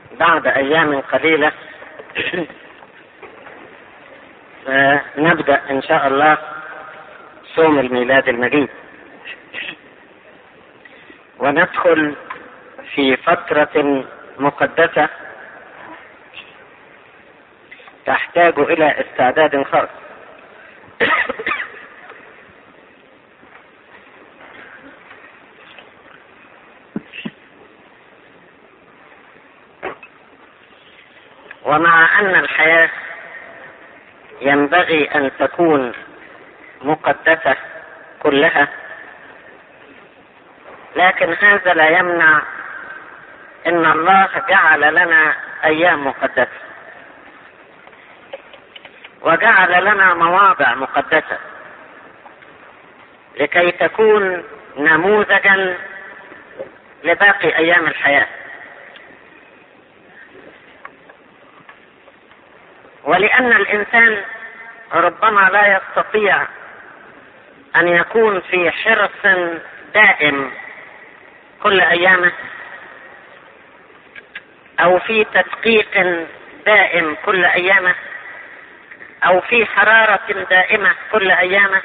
بعد أيام قليلة نبدأ إن شاء الله صوم الميلاد المجيد وندخل في فترة مقدسة تحتاج إلى استعداد خاص ومع أن الحياة ينبغي أن تكون مقدسة كلها لكن هذا لا يمنع ان الله جعل لنا ايام مقدسه وجعل لنا مواضع مقدسه لكي تكون نموذجا لباقي ايام الحياه ولان الانسان ربما لا يستطيع ان يكون في حرص دائم كل ايامه او في تدقيق دائم كل ايامه او في حرارة دائمة كل ايامه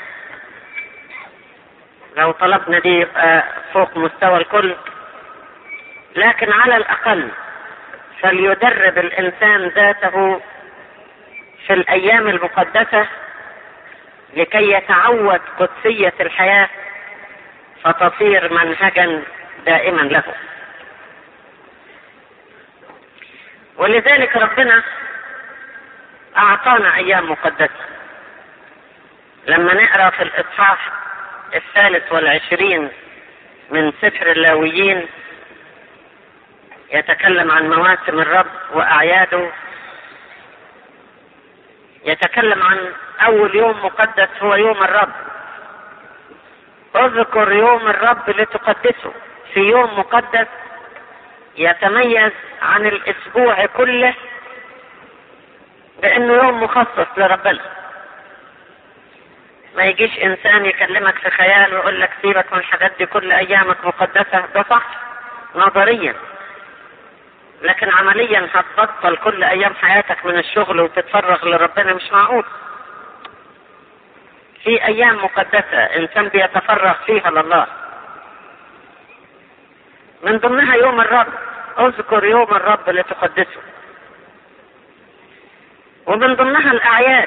لو طلبنا دي يبقى فوق مستوى الكل لكن على الاقل فليدرب الانسان ذاته في الايام المقدسة لكي يتعود قدسية الحياة فتصير منهجا دائما له ولذلك ربنا اعطانا ايام مقدسة لما نقرا في الاصحاح الثالث والعشرين من سفر اللاويين يتكلم عن مواسم الرب واعياده يتكلم عن اول يوم مقدس هو يوم الرب اذكر يوم الرب لتقدسه في يوم مقدس يتميز عن الاسبوع كله بانه يوم مخصص لربنا ما يجيش انسان يكلمك في خيال ويقول لك سيبك من الحاجات دي كل ايامك مقدسة ده صح نظريا لكن عمليا هتبطل كل ايام حياتك من الشغل وتتفرغ لربنا مش معقول في ايام مقدسة انسان بيتفرغ فيها لله من ضمنها يوم الرب اذكر يوم الرب لتقدسه ومن ضمنها الاعياد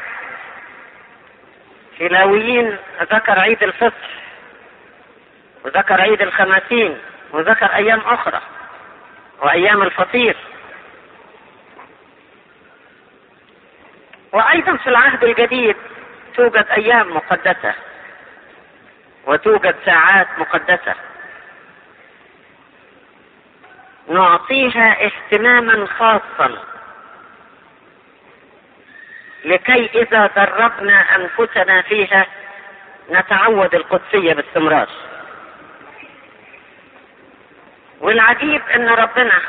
في لاويين ذكر عيد الفطر وذكر عيد الخماسين وذكر ايام اخرى وايام الفطير وايضا في العهد الجديد توجد ايام مقدسه وتوجد ساعات مقدسه نعطيها اهتماما خاصا لكي اذا دربنا انفسنا فيها نتعود القدسيه باستمرار والعجيب ان ربنا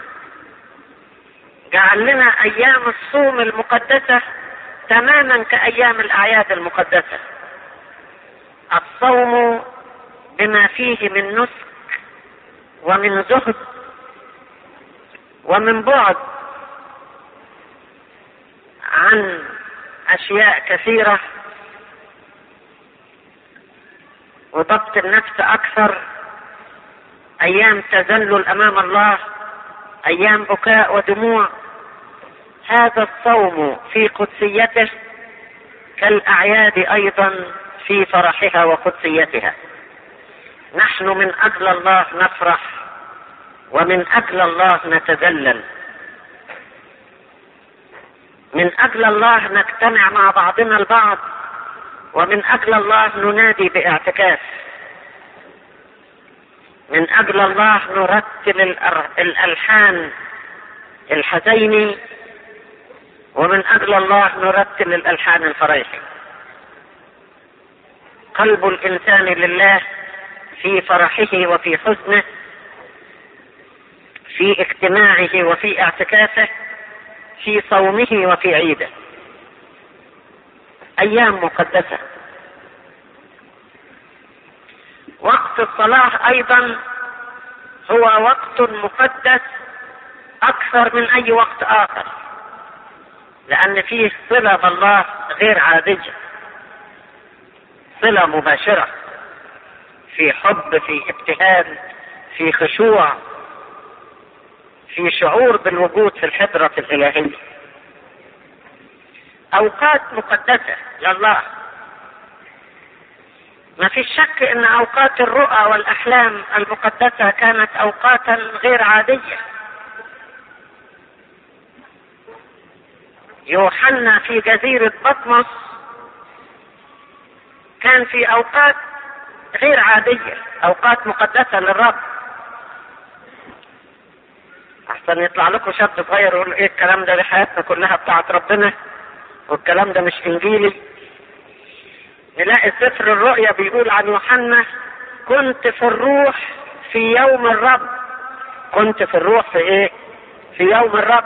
جعل لنا ايام الصوم المقدسه تماما كايام الاعياد المقدسه الصوم بما فيه من نسك ومن زهد ومن بعد عن اشياء كثيره وضبط النفس اكثر ايام تذلل امام الله ايام بكاء ودموع هذا الصوم في قدسيته كالاعياد ايضا في فرحها وقدسيتها نحن من اجل الله نفرح ومن اجل الله نتذلل من اجل الله نجتمع مع بعضنا البعض ومن اجل الله ننادي باعتكاف من اجل الله نرتل الالحان الحزيني ومن اجل الله نرتل الالحان الفريحي قلب الانسان لله في فرحه وفي حزنه في اجتماعه وفي اعتكافه في صومه وفي عيده ايام مقدسه وقت الصلاه ايضا هو وقت مقدس اكثر من اي وقت اخر لان فيه صلة بالله غير عادية صلة مباشرة في حب في ابتهال في خشوع في شعور بالوجود في الحضرة الإلهية أوقات مقدسة لله ما في شك ان اوقات الرؤى والاحلام المقدسة كانت اوقاتا غير عادية يوحنا في جزيرة بطمس كان في اوقات غير عادية اوقات مقدسة للرب احسن يطلع لكم شاب صغير يقول ايه الكلام ده لحياتنا كلها بتاعت ربنا والكلام ده مش انجيلي نلاقي سفر الرؤيا بيقول عن يوحنا كنت في الروح في يوم الرب كنت في الروح في ايه في يوم الرب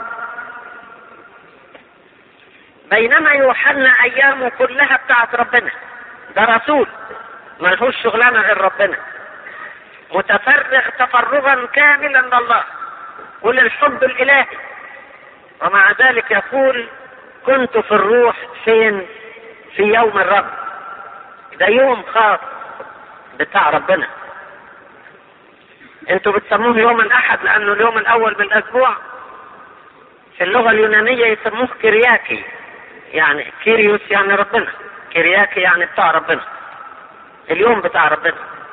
بينما يوحنا ايامه كلها بتاعت ربنا ده رسول ملهوش شغلانه غير ربنا متفرغ تفرغا كاملا لله وللحب الالهي ومع ذلك يقول كنت في الروح فين في يوم الرب ده يوم خاص بتاع ربنا انتوا بتسموه يوم الاحد لانه اليوم الاول من الاسبوع في اللغة اليونانية يسموه كرياكي يعني كيريوس يعني ربنا كرياكي يعني بتاع ربنا اليوم بتاع ربنا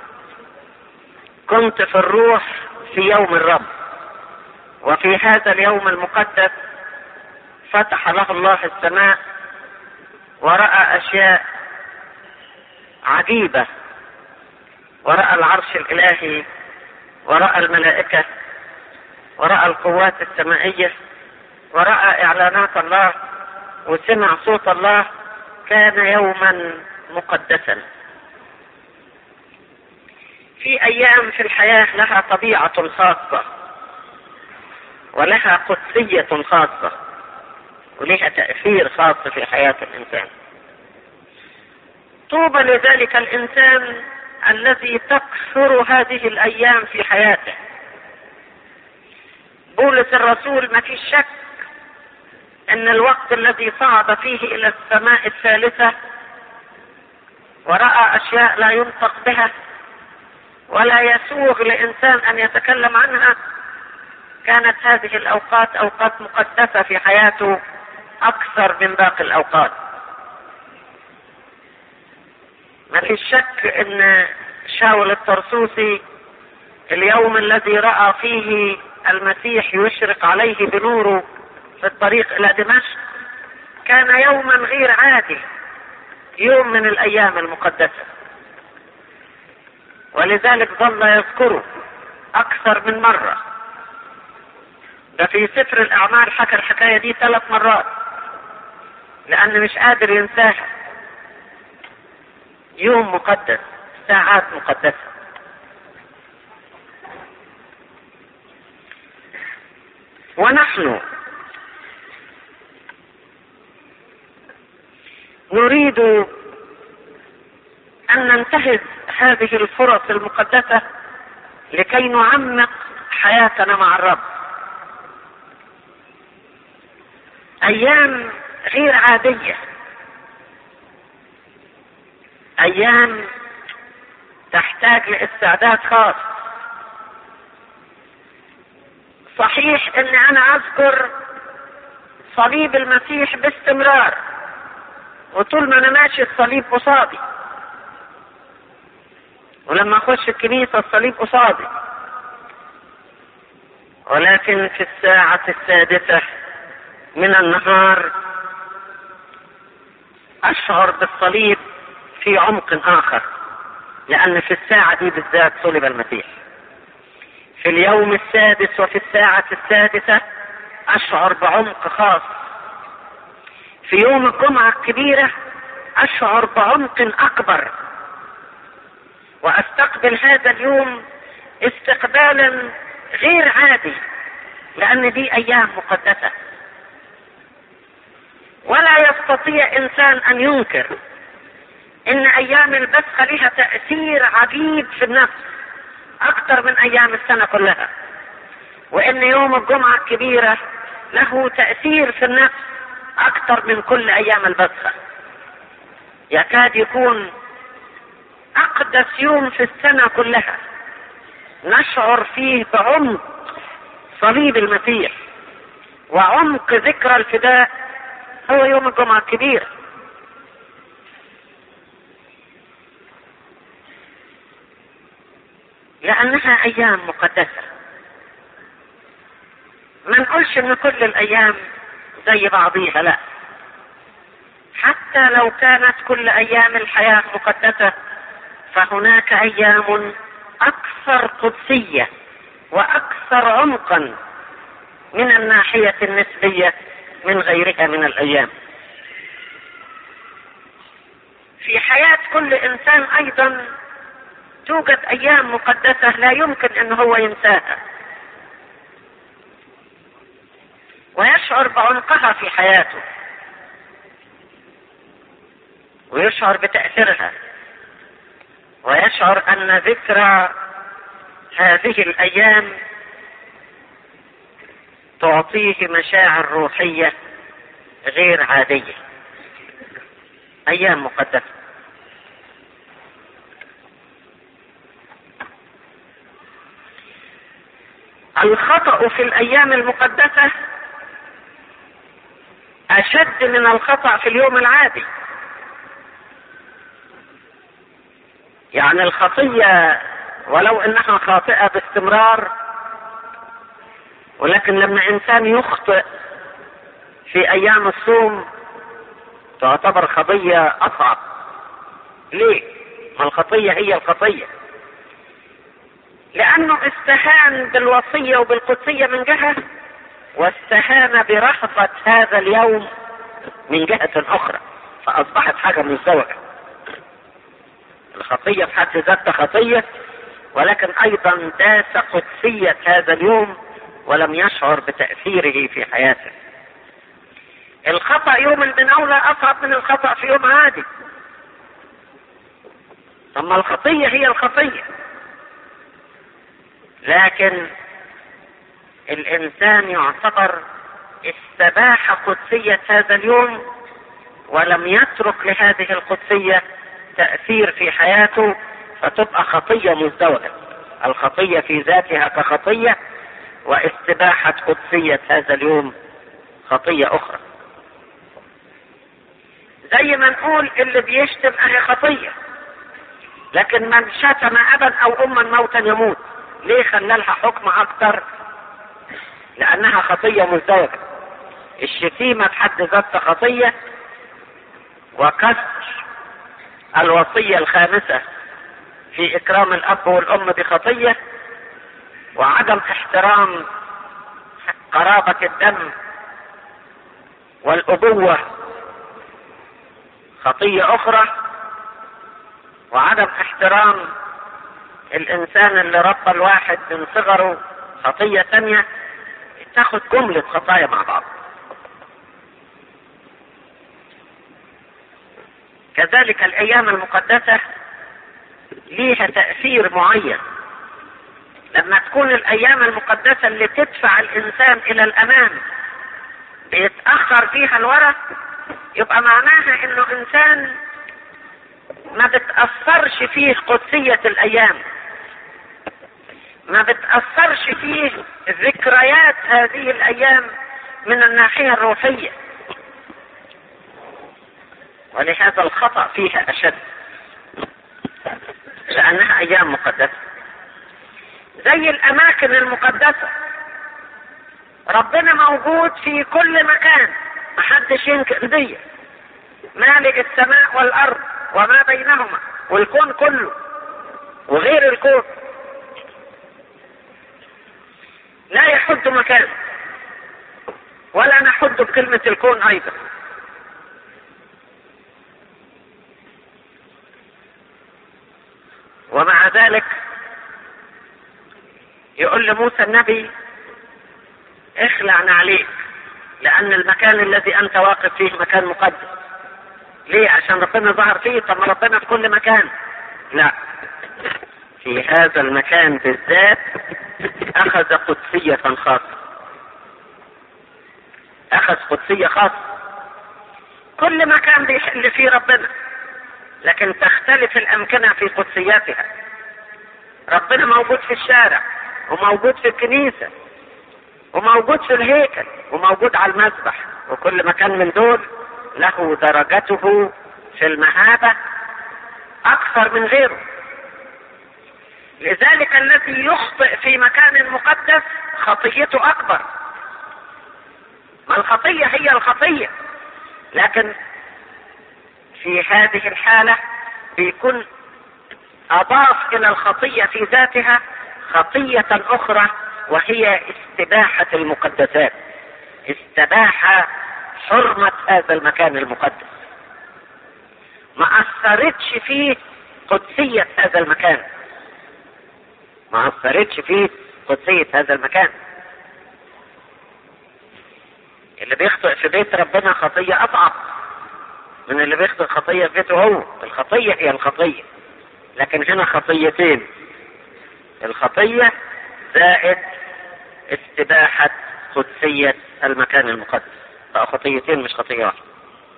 كنت في الروح في يوم الرب وفي هذا اليوم المقدس فتح له الله السماء ورأى أشياء عجيبة ورأى العرش الإلهي ورأى الملائكة ورأى القوات السمائية ورأى إعلانات الله وسمع صوت الله كان يوما مقدسا في أيام في الحياة لها طبيعة خاصة ولها قدسية خاصة ولها تأثير خاص في حياة الإنسان طوبى لذلك الإنسان الذي تكثر هذه الأيام في حياته بولس الرسول ما في شك أن الوقت الذي صعد فيه إلى السماء الثالثة ورأى أشياء لا ينطق بها ولا يسوغ لإنسان أن يتكلم عنها كانت هذه الأوقات أوقات مقدسة في حياته أكثر من باقي الأوقات ما في شك أن شاول الطرسوسي اليوم الذي رأى فيه المسيح يشرق عليه بنوره في الطريق إلى دمشق كان يوما غير عادي يوم من الأيام المقدسة ولذلك ظل يذكره أكثر من مرة ده في سفر الأعمال حكى الحكاية دي ثلاث مرات لأن مش قادر ينساها يوم مقدس ساعات مقدسة ونحن نريد أن ننتهز هذه الفرص المقدسة لكي نعمق حياتنا مع الرب أيام غير عادية أيام تحتاج لاستعداد خاص صحيح أن أنا أذكر صليب المسيح باستمرار وطول ما أنا ماشي الصليب قصادي ولما اخش الكنيسة الصليب قصادي ولكن في الساعة السادسة من النهار اشعر بالصليب في عمق اخر لان في الساعة دي بالذات صلب المسيح في اليوم السادس وفي الساعة السادسة اشعر بعمق خاص في يوم الجمعة الكبيرة اشعر بعمق اكبر واستقبل هذا اليوم استقبالا غير عادي لان دي ايام مقدسة ولا يستطيع انسان ان ينكر ان ايام البسخة لها تأثير عجيب في النفس اكثر من ايام السنة كلها وان يوم الجمعة الكبيرة له تأثير في النفس اكثر من كل ايام البسخة يكاد يكون اقدس يوم في السنة كلها نشعر فيه بعمق صليب المسيح وعمق ذكرى الفداء هو يوم الجمعة الكبير لأنها أيام مقدسة ما نقولش إن كل الأيام زي بعضيها لا حتى لو كانت كل أيام الحياة مقدسة فهناك أيام أكثر قدسية وأكثر عمقا من الناحية النسبية من غيرها من الأيام في حياة كل إنسان أيضا توجد أيام مقدسة لا يمكن أن هو ينساها ويشعر بعمقها في حياته ويشعر بتأثيرها ويشعر أن ذكرى هذه الأيام تعطيه مشاعر روحية غير عادية أيام مقدسة الخطأ في الأيام المقدسة أشد من الخطأ في اليوم العادي يعني الخطية ولو انها خاطئة باستمرار ولكن لما انسان يخطئ في ايام الصوم تعتبر خطية اصعب ليه ما الخطية هي الخطية لانه استهان بالوصية وبالقدسية من جهة واستهان برهفة هذا اليوم من جهة اخرى فاصبحت حاجة مزدوجة الخطية في حد ذاتها خطية ولكن ايضا داس قدسية هذا اليوم ولم يشعر بتأثيره في حياته الخطأ يوم المناولة اصعب من الخطأ في يوم عادي ثم الخطية هي الخطية لكن الانسان يعتبر استباح قدسية هذا اليوم ولم يترك لهذه القدسية تأثير في حياته فتبقى خطية مزدوجة الخطية في ذاتها كخطية واستباحة قدسية هذا اليوم خطية أخرى زي ما نقول اللي بيشتم أهي خطية لكن من شتم أبا أو أما موتا يموت ليه خلى لها حكم أكتر لأنها خطية مزدوجة الشتيمة بحد ذاتها خطية وكسر الوصية الخامسة في إكرام الأب والأم بخطية وعدم احترام قرابة الدم والأبوة خطية أخرى وعدم احترام الإنسان اللي ربى الواحد من صغره خطية ثانية تاخد جملة خطايا مع بعض كذلك الأيام المقدسة ليها تأثير معين لما تكون الأيام المقدسة اللي تدفع الإنسان إلى الأمام بيتأخر فيها الورق يبقى معناها إنه إنسان ما بتأثرش فيه قدسية الأيام ما بتأثرش فيه ذكريات هذه الأيام من الناحية الروحية ولهذا الخطأ فيها أشد لأنها أيام مقدسة زي الأماكن المقدسة ربنا موجود في كل مكان محدش ينكر دي مالك السماء والأرض وما بينهما والكون كله وغير الكون لا يحد مكان ولا نحد بكلمة الكون أيضا ومع ذلك يقول لموسى النبي اخلع عليك لأن المكان الذي أنت واقف فيه مكان مقدس ليه عشان ربنا ظهر فيه طب ما ربنا في كل مكان لا في هذا المكان بالذات اخذ قدسية خاصة اخذ قدسية خاصة كل مكان بيحل فيه ربنا لكن تختلف الامكنة في قدسياتها ربنا موجود في الشارع وموجود في الكنيسة وموجود في الهيكل وموجود على المذبح وكل مكان من دول له درجته في المهابة أكثر من غيره لذلك الذي يخطئ في مكان مقدس خطيته أكبر ما الخطية هي الخطية لكن في هذه الحالة بيكون أضاف إلى الخطية في ذاتها خطية أخرى وهي استباحة المقدسات استباح حرمة هذا المكان المقدس ما أثرتش فيه قدسية هذا المكان ما أثرتش فيه قدسية هذا المكان اللي بيخطئ في بيت ربنا خطية أصعب من اللي بيخطئ خطية في بيته هو الخطية هي الخطية لكن هنا خطيتين الخطية زائد استباحة قدسية المكان المقدس بقى خطيتين مش خطية واحدة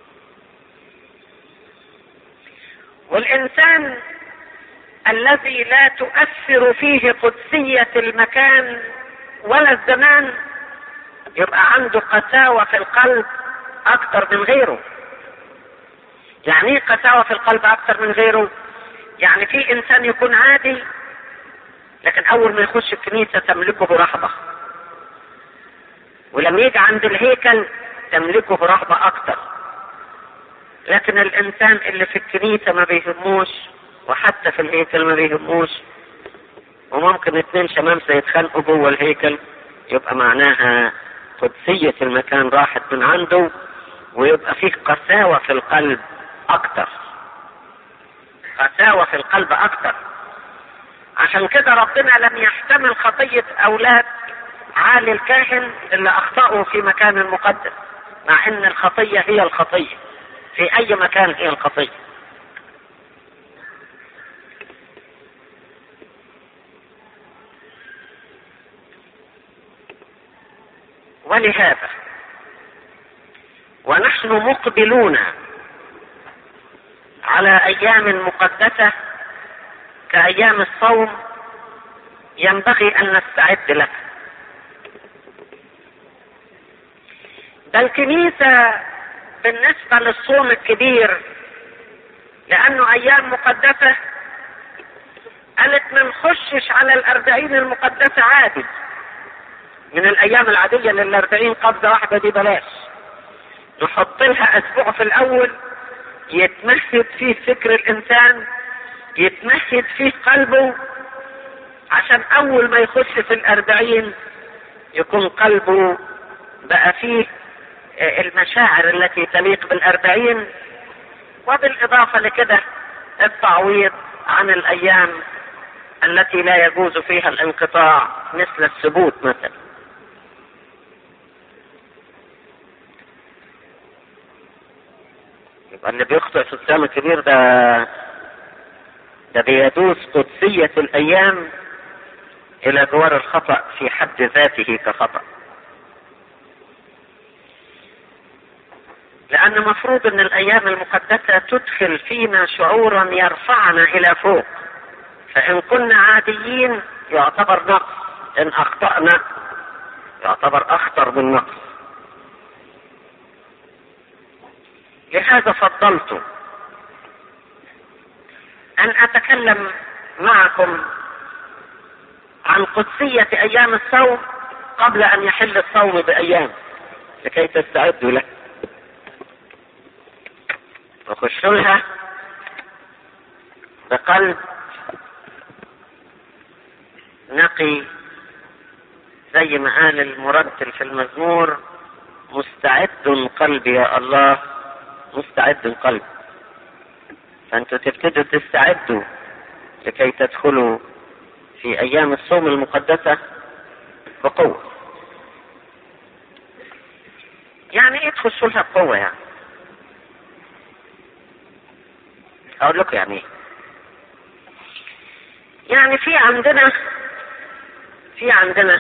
والإنسان الذي لا تؤثر فيه قدسية المكان ولا الزمان يبقى عنده قساوة في القلب أكثر من غيره يعني ايه قساوة في القلب أكثر من غيره يعني في إنسان يكون عادي لكن أول ما يخش الكنيسة تملكه برهبة ولما يجي عند الهيكل تملكه برهبة أكثر لكن الإنسان اللي في الكنيسة ما بيهموش وحتى في الهيكل ما بيهموش وممكن اتنين شمامسة يتخانقوا جوه الهيكل يبقى معناها قدسية المكان راحت من عنده ويبقى فيه قساوة في القلب أكتر قساوة في القلب أكتر عشان كده ربنا لم يحتمل خطية أولاد عالي الكاهن اللي أخطأوا في مكان مقدس مع أن الخطية هي الخطية في أي مكان هي الخطية ولهذا ونحن مقبلون على ايام مقدسه كايام الصوم ينبغي ان نستعد لها ده الكنيسه بالنسبه للصوم الكبير لانه ايام مقدسه قالت ما نخشش على الاربعين المقدسه عادي من الايام العاديه للاربعين قبضه واحده دي بلاش نحط لها اسبوع في الاول يتمهد فيه فكر الانسان يتمهد فيه قلبه عشان اول ما يخش في الاربعين يكون قلبه بقى فيه المشاعر التي تليق بالاربعين وبالاضافة لكده التعويض عن الايام التي لا يجوز فيها الانقطاع مثل الثبوت مثلا يبقى اللي بيخطئ في الصيام الكبير ده ده بيدوس قدسية الأيام إلى جوار الخطأ في حد ذاته كخطأ لأن مفروض أن الأيام المقدسة تدخل فينا شعورا يرفعنا إلى فوق فإن كنا عاديين يعتبر نقص إن أخطأنا يعتبر أخطر من نقص لهذا فضلت أن أتكلم معكم عن قدسية أيام الصوم قبل أن يحل الصوم بأيام لكي تستعدوا له وخشوا لها بقلب نقي زي ما قال المرتل في المزمور مستعد قلبي يا الله مستعد القلب فانتوا تبتدوا تستعدوا لكي تدخلوا في ايام الصوم المقدسة بقوة يعني ايه تخشوا لها بقوة يعني اقول لكم يعني ايه يعني في عندنا في عندنا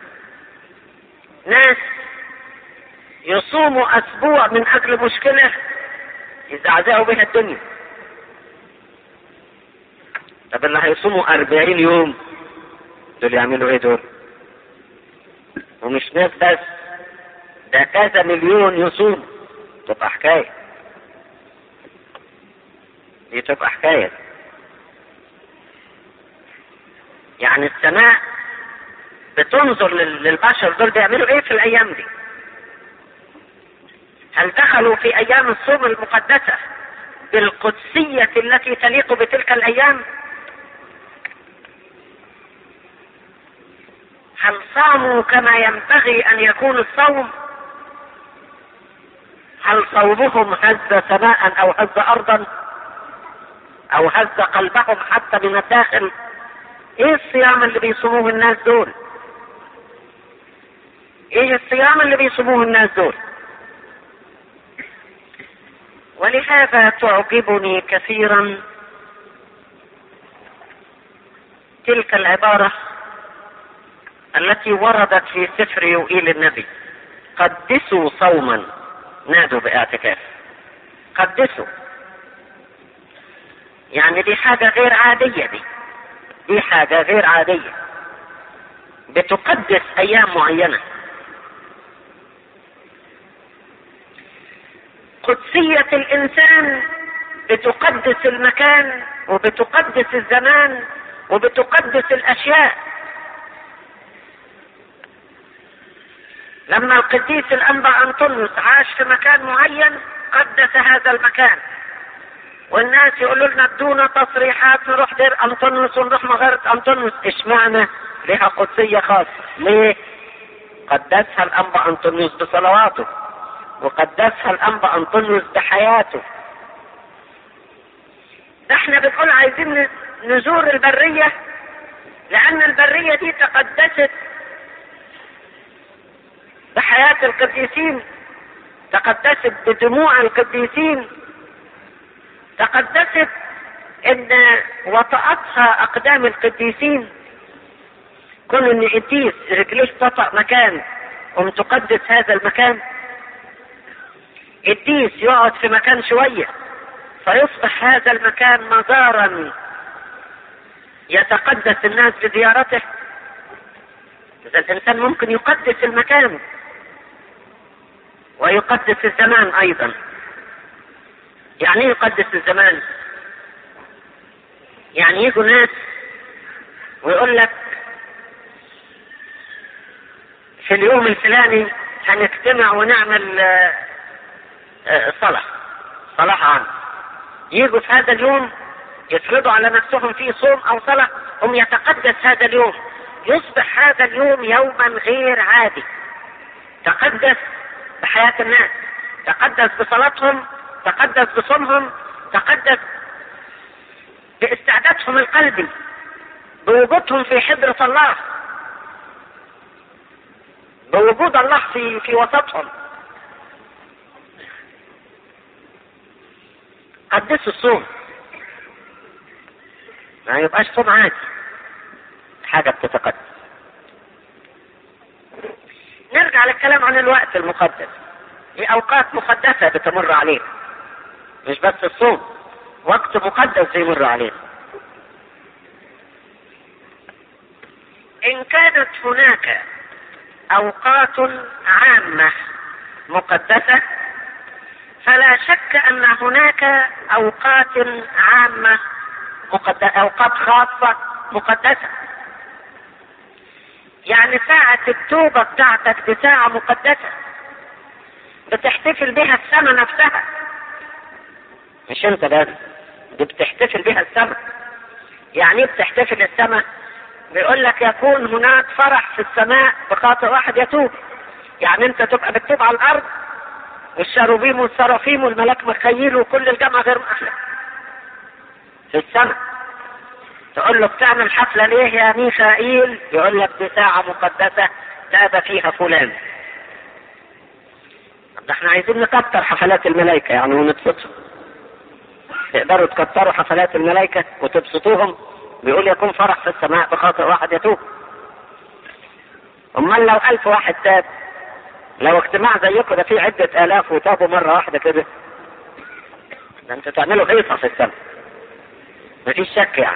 ناس يصوموا اسبوع من اجل مشكلة يزعزعوا بها الدنيا طب اللي هيصوموا أربعين يوم دول يعملوا ايه دول ومش ناس بس ده كذا مليون يصوم تبقى حكاية دي تبقى حكاية يعني السماء بتنظر للبشر دول بيعملوا ايه في الايام دي هل دخلوا في ايام الصوم المقدسة بالقدسية التي تليق بتلك الايام هل صاموا كما ينبغي ان يكون الصوم هل صومهم هز سماء او هز ارضا او هز قلبهم حتى من الداخل ايه الصيام اللي بيصوموه الناس دول ايه الصيام اللي بيصوموه الناس دول ولهذا تعجبني كثيرا تلك العبارة التي وردت في سفر يوئيل النبي قدسوا صوما نادوا باعتكاف قدسوا يعني دي حاجة غير عادية دي دي حاجة غير عادية بتقدس أيام معينة قدسية الإنسان بتقدس المكان وبتقدس الزمان وبتقدس الأشياء لما القديس الأنبا أنطونيوس عاش في مكان معين قدس هذا المكان والناس يقولوا لنا ادونا تصريحات نروح دير أنطونيوس ونروح مغارة أنطونيوس اشمعنى لها قدسية خاصة ليه قدسها الأنبا أنطونيوس بصلواته وقدسها الأنبا أنطونيوس بحياته ده احنا بنقول عايزين نزور البرية لأن البرية دي تقدست بحياة القديسين تقدست بدموع القديسين تقدست ان وطأتها اقدام القديسين كل ان قديس رجليه تطأ مكان قم تقدس هذا المكان قديس يقعد في مكان شوية فيصبح هذا المكان مزارا يتقدس الناس بزيارته إذا الإنسان ممكن يقدس المكان ويقدس الزمان أيضا يعني ايه يقدس الزمان يعني يجوا ناس ويقول لك في اليوم الفلاني هنجتمع ونعمل صلاة صلاة عام يجوا في هذا اليوم يفرضوا على نفسهم فيه صوم او صلاة هم يتقدس هذا اليوم يصبح هذا اليوم يوما غير عادي تقدس بحياة الناس تقدس بصلاتهم تقدس بصومهم تقدس باستعدادهم القلبي بوجودهم في حضرة الله بوجود الله في في وسطهم قدسوا الصوم ما يبقاش صوم عادي حاجة بتتقدس نرجع للكلام عن الوقت المقدس في أوقات مقدسة بتمر علينا مش بس الصوم وقت مقدس بيمر علينا إن كانت هناك أوقات عامة مقدسة فلا شك أن هناك أوقات عامة مقدسة أوقات خاصة مقدسة يعني ساعة التوبة بتاعتك دي ساعة مقدسة بتحتفل بها السماء نفسها مش انت بس دي بتحتفل بها السماء يعني ايه بتحتفل السماء بيقول لك يكون هناك فرح في السماء بخاطر واحد يتوب يعني انت تبقى بتتوب على الارض والشروبيم والسرافيم والملاك مخيل وكل الجامعة غير مأهلة في السماء تقول له بتعمل حفلة ليه يا ميخائيل يقول لك دي ساعة مقدسة تاب فيها فلان ده احنا عايزين نكتر حفلات الملائكة يعني ونبسطهم تقدروا تكتروا حفلات الملائكة وتبسطوهم بيقول يكون فرح في السماء بخاطر واحد يتوب امال لو الف واحد تاب لو اجتماع زيكم ده فيه عدة الاف وتابوا مرة واحدة كده ده انتوا تعملوا هيصة في السنة مفيش شك يعني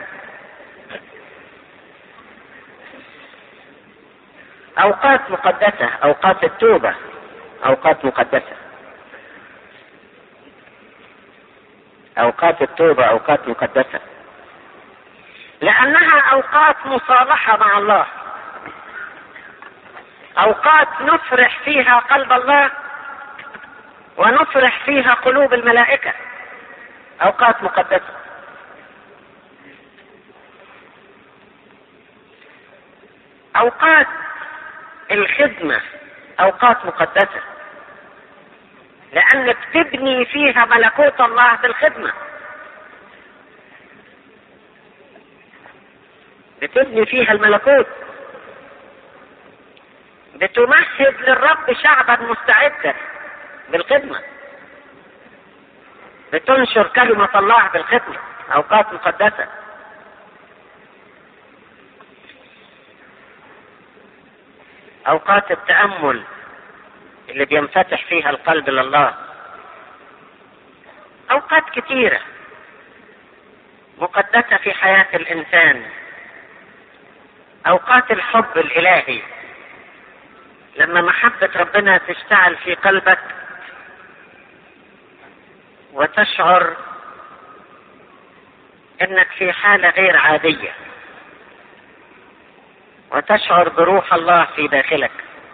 اوقات مقدسة اوقات التوبة اوقات مقدسة اوقات التوبة اوقات مقدسة لانها اوقات مصالحة مع الله اوقات نفرح فيها قلب الله ونفرح فيها قلوب الملائكة اوقات مقدسة اوقات الخدمة اوقات مقدسة لانك تبني فيها ملكوت الله بالخدمة بتبني فيها الملكوت بتمهد للرب شعبا مستعدا بالخدمة بتنشر كلمة الله بالخدمة أوقات مقدسة أوقات التأمل اللي بينفتح فيها القلب لله أوقات كثيرة مقدسة في حياة الإنسان أوقات الحب الإلهي لما محبة ربنا تشتعل في قلبك وتشعر انك في حالة غير عادية وتشعر بروح الله في داخلك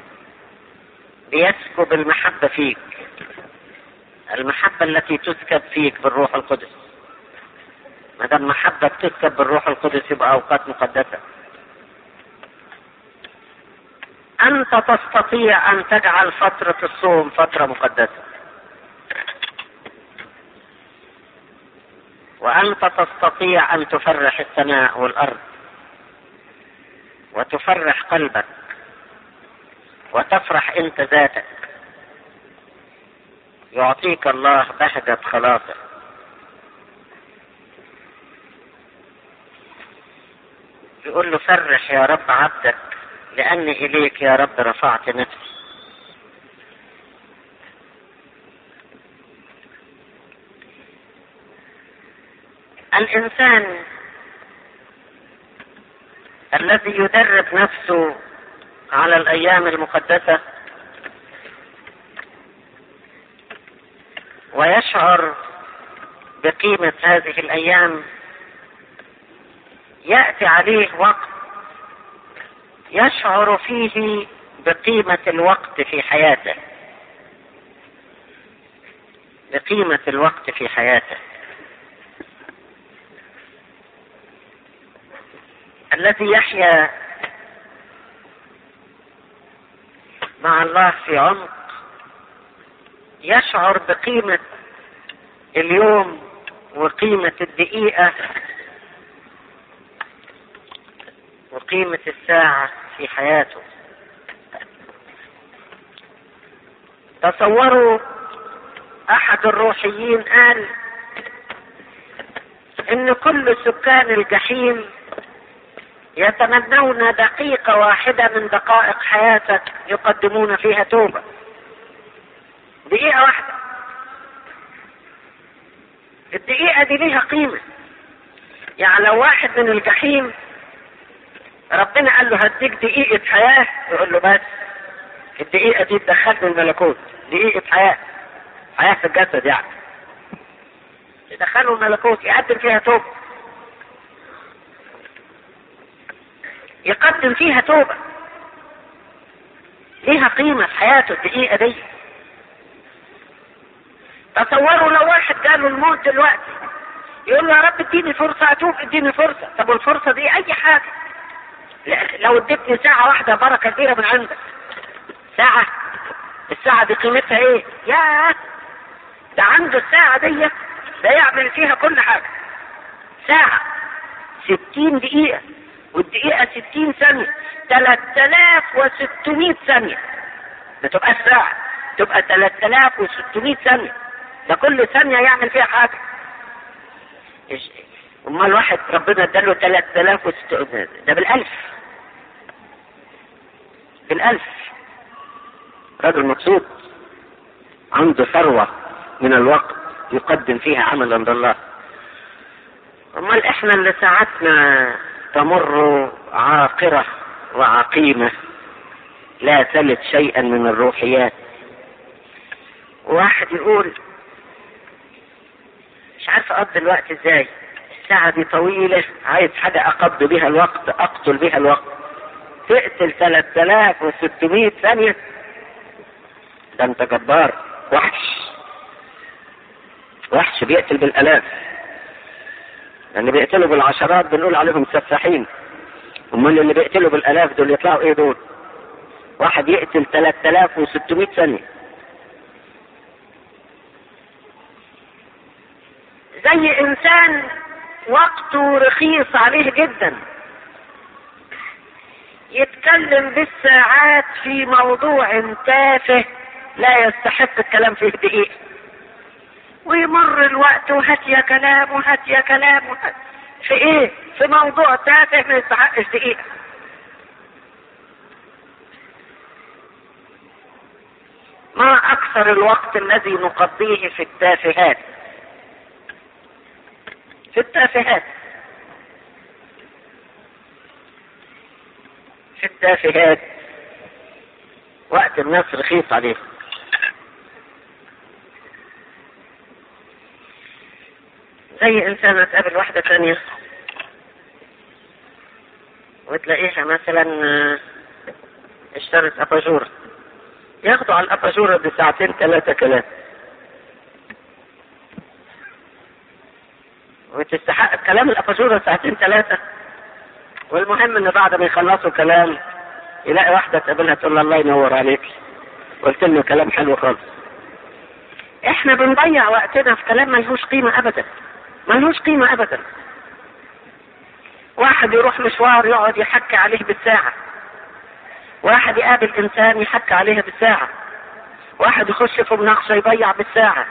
ليسكب المحبة فيك المحبة التي تسكب فيك بالروح القدس ما دام محبة تسكب بالروح القدس يبقى أوقات مقدسة أنت تستطيع أن تجعل فترة الصوم فترة مقدسة وأنت تستطيع أن تفرح السماء والأرض وتفرح قلبك وتفرح أنت ذاتك يعطيك الله بهجة خلاصك يقول له فرح يا رب عبدك لأني إليك يا رب رفعت نفسي الإنسان الذي يدرب نفسه على الأيام المقدسة ويشعر بقيمة هذه الأيام يأتي عليه وقت يشعر فيه بقيمة الوقت في حياته بقيمة الوقت في حياته الذي يحيا مع الله في عمق يشعر بقيمة اليوم وقيمة الدقيقة وقيمة الساعة في حياته تصوروا احد الروحيين قال ان كل سكان الجحيم يتمنون دقيقة واحدة من دقائق حياتك يقدمون فيها توبة دقيقة واحدة الدقيقة دي ليها قيمة يعني لو واحد من الجحيم ربنا قال له هديك دقيقة حياة يقول له بس الدقيقة دي تدخلني الملكوت دقيقة حياة حياة في الجسد يعني يدخله الملكوت يقدم فيها توبة يقدم فيها توبة ليها قيمة في حياته الدقيقة دي تصوروا لو واحد جاله الموت دلوقتي يقول له يا رب اديني فرصة اتوب اديني فرصة طب والفرصة دي اي حاجة لو اديتني ساعة واحدة بركة كبيرة من عندك ساعة الساعة دي قيمتها ايه يا ده عنده الساعة دي ده يعمل فيها كل حاجة ساعة ستين دقيقة والدقيقة ستين ثانية تلات آلاف وستمائة ثانية بتبقى الساعة تبقى تلات آلاف وستمائة ثانية ده كل ثانية يعمل فيها حاجة امال واحد ربنا اداله 3000 ده بالالف بالألف رجل مبسوط عنده ثروة من الوقت يقدم فيها عملا لله امال احنا اللي ساعتنا تمر عاقرة وعقيمة لا تلد شيئا من الروحيات واحد يقول مش عارف اقضي الوقت ازاي الساعة دي طويلة عايز حاجة اقضي بها الوقت اقتل بها الوقت تقتل 3600 ثانية ده انت جبار وحش وحش بيقتل بالالاف اللي بيقتلوا بالعشرات بنقول عليهم سفاحين امال اللي بيقتلوا بالالاف دول يطلعوا ايه دول واحد يقتل 3600 ثانية زي انسان وقته رخيص عليه جدا يتكلم بالساعات في موضوع تافه لا يستحق الكلام فيه دقيقة ويمر الوقت وهات يا كلام وهات يا كلام وهات في ايه في موضوع تافه ما يستحقش دقيقة ما اكثر الوقت الذي نقضيه في التافهات في التافهات في التافهات وقت الناس رخيص عليه زي انسانة تقابل واحدة تانية وتلاقيها مثلا اشترت اباجورة ياخدوا على الاباجورة بساعتين ثلاثة كلام وتستحق كلام الاباجورة ساعتين ثلاثة والمهم ان بعد ما يخلصوا كلام يلاقي واحدة تقابلها تقول له الله ينور عليك قلت له كلام حلو خالص احنا بنضيع وقتنا في كلام ملهوش قيمة ابدا ملهوش قيمة ابدا واحد يروح مشوار يقعد يحكي عليه بالساعة واحد يقابل انسان يحكي عليها بالساعة واحد يخش في مناقشة يضيع بالساعة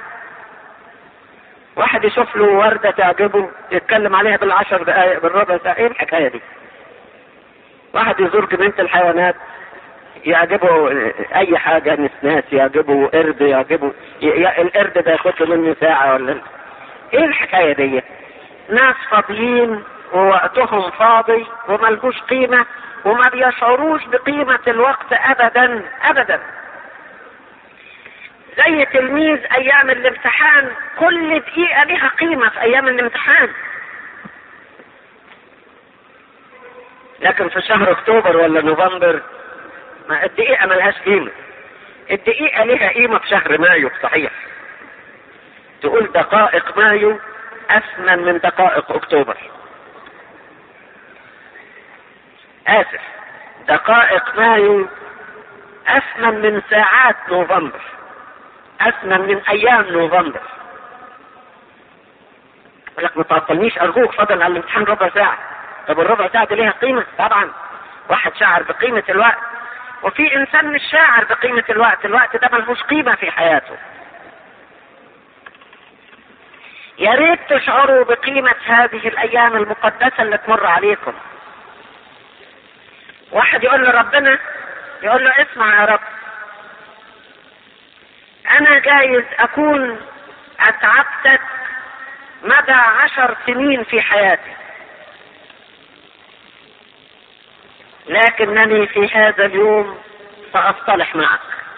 واحد يشوف له وردة تعجبه يتكلم عليها بالعشر دقايق بالربع ساعة ايه الحكاية دي واحد يزور جنينة الحيوانات يعجبه اي حاجة نسناس يعجبه قرد يعجبه ي... القرد ده ياخد له منه ساعة ولا ايه الحكاية دي ناس فاضيين ووقتهم فاضي وملهوش قيمة وما بيشعروش بقيمة الوقت ابدا ابدا زي تلميذ ايام الامتحان كل دقيقة لها قيمة في ايام الامتحان لكن في شهر اكتوبر ولا نوفمبر ما الدقيقة ملهاش قيمة الدقيقة لها قيمة في شهر مايو صحيح تقول دقائق مايو أثمن من دقائق أكتوبر آسف دقائق مايو أثمن من ساعات نوفمبر أثمن من أيام نوفمبر يقول لك ما تعطلنيش أرجوك فضل على الامتحان ربع ساعة طب الربع ساعة دي ليها قيمة طبعا واحد شاعر بقيمة الوقت وفي انسان مش شاعر بقيمة الوقت الوقت ده ملهوش قيمة في حياته يا ريت تشعروا بقيمة هذه الايام المقدسة اللي تمر عليكم واحد يقول لربنا يقول له اسمع يا رب انا جايز اكون اتعبتك مدى عشر سنين في حياتي لكنني في هذا اليوم سأصطلح معك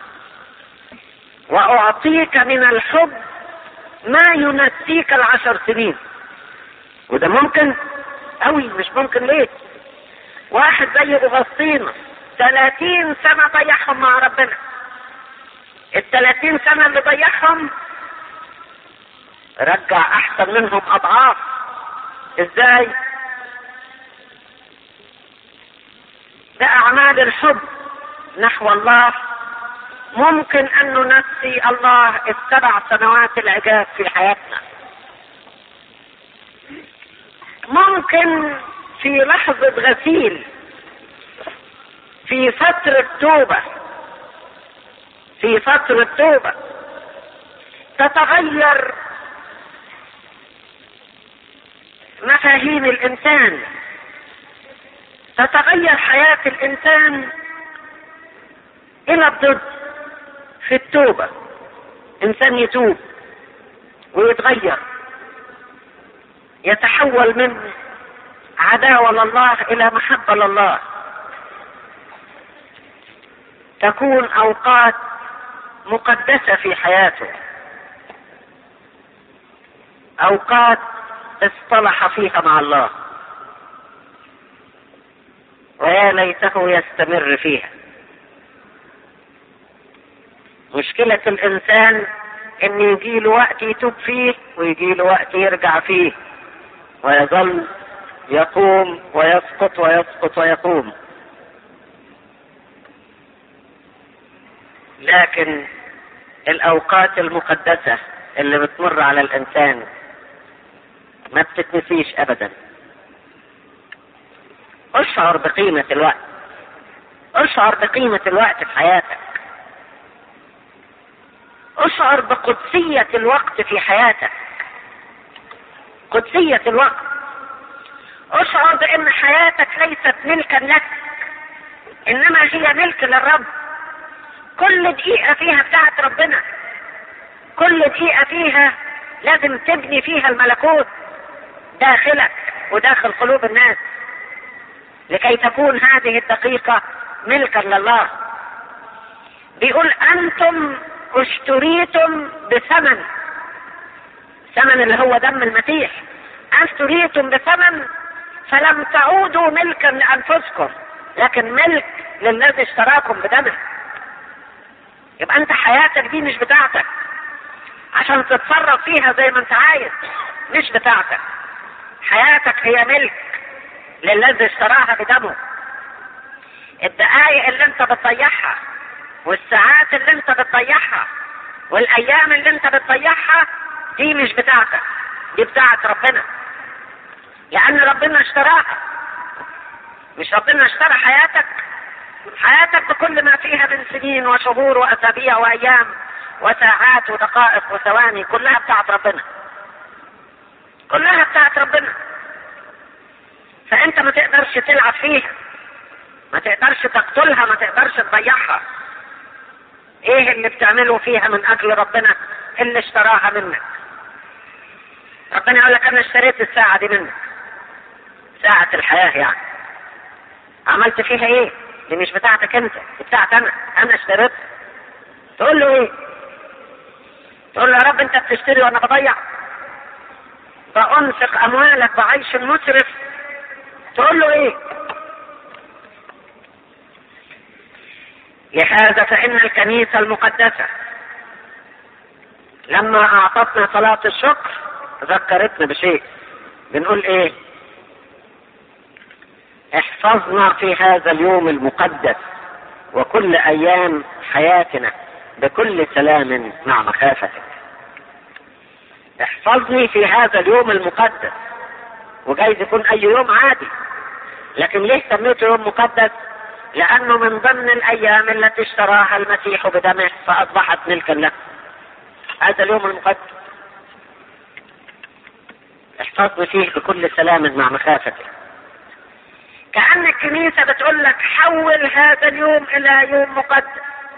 وأعطيك من الحب ما ينسيك العشر سنين وده ممكن أوي مش ممكن ليه واحد زي أغسطين ثلاثين سنة ضيعهم مع ربنا الثلاثين سنة اللي ضيعهم رجع أحسن منهم أضعاف إزاي؟ ده أعمال الحب نحو الله ممكن أن ننسي الله السبع سنوات العجاب في حياتنا ممكن في لحظة غسيل في فترة توبة في فترة توبة تتغير مفاهيم الإنسان تتغير حياة الإنسان الى الضد في التوبة انسان يتوب ويتغير يتحول من عداوة لله الى محبة لله تكون اوقات مقدسة في حياته اوقات اصطلح فيها مع الله ويا ليته يستمر فيها مشكلة الإنسان إن يجي له وقت يتوب فيه ويجي له وقت يرجع فيه ويظل يقوم ويسقط ويسقط ويقوم لكن الأوقات المقدسة اللي بتمر على الإنسان ما بتتنسيش أبدا اشعر بقيمة الوقت اشعر بقيمة الوقت في حياتك اشعر بقدسية الوقت في حياتك قدسية الوقت اشعر بان حياتك ليست ملكا لك انما هي ملك للرب كل دقيقة فيها بتاعت ربنا كل دقيقة فيها لازم تبني فيها الملكوت داخلك وداخل قلوب الناس لكي تكون هذه الدقيقة ملكا لله بيقول أنتم اشتريتم بثمن ثمن اللي هو دم المسيح اشتريتم بثمن فلم تعودوا ملكا لأنفسكم لكن ملك للذي اشتراكم بدمه يبقى انت حياتك دي مش بتاعتك عشان تتصرف فيها زي ما انت عايز مش بتاعتك حياتك هي ملك للذي اشتراها بدمه الدقايق اللي انت بتضيعها والساعات اللي انت بتضيعها والايام اللي انت بتضيعها دي مش بتاعتك دي بتاعت ربنا لان ربنا اشتراها مش ربنا اشترى حياتك حياتك بكل ما فيها من سنين وشهور واسابيع وايام وساعات ودقائق وثواني كلها بتاعت ربنا كلها بتاعت ربنا فانت ما تقدرش تلعب فيها ما تقدرش تقتلها ما تقدرش تضيعها ايه اللي بتعمله فيها من اجل ربنا اللي اشتراها منك ربنا يقول لك انا اشتريت الساعة دي منك ساعة الحياة يعني عملت فيها ايه دي مش بتاعتك انت دي بتاعت انا انا اشتريتها تقول له ايه تقول له يا رب انت بتشتري وانا بضيع بأنفق اموالك بعيش مسرف تقول له ايه لهذا فإن الكنيسة المقدسة لما أعطتنا صلاة الشكر ذكرتنا بشيء بنقول إيه احفظنا في هذا اليوم المقدس وكل أيام حياتنا بكل سلام مع مخافتك احفظني في هذا اليوم المقدس وجايز يكون أي يوم عادي لكن ليه سميته يوم مقدس لأنه من ضمن الأيام التي اشتراها المسيح بدمه فأصبحت ملكا له هذا اليوم المقدس احفظني فيه بكل سلام مع مخافتك كأن الكنيسة بتقول لك حول هذا اليوم إلى يوم مقدس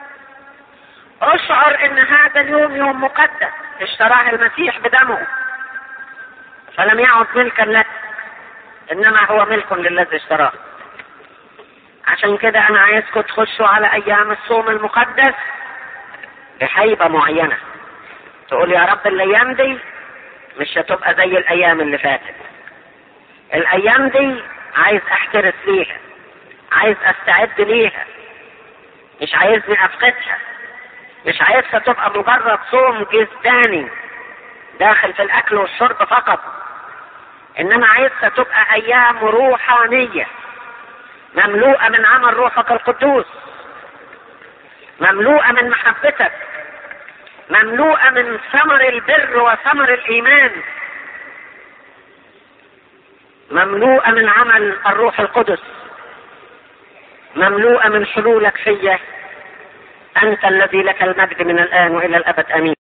اشعر ان هذا اليوم يوم مقدس اشتراه المسيح بدمه فلم يعد ملكا لك انما هو ملك للذي اشتراه عشان كده انا عايزكم تخشوا على ايام الصوم المقدس بحيبة معينة تقول يا رب الايام دي مش هتبقى زي الايام اللي فاتت الايام دي عايز احترس ليها عايز استعد ليها مش عايزني افقدها مش عايزها تبقى مجرد صوم جسداني داخل في الاكل والشرب فقط انما عايزها تبقى ايام روحانيه مملوءة من عمل روحك القدوس مملوءة من محبتك مملوءة من ثمر البر وثمر الإيمان مملوءة من عمل الروح القدس مملوءة من حلولك فيا أنت الذي لك المجد من الآن وإلى الأبد أمين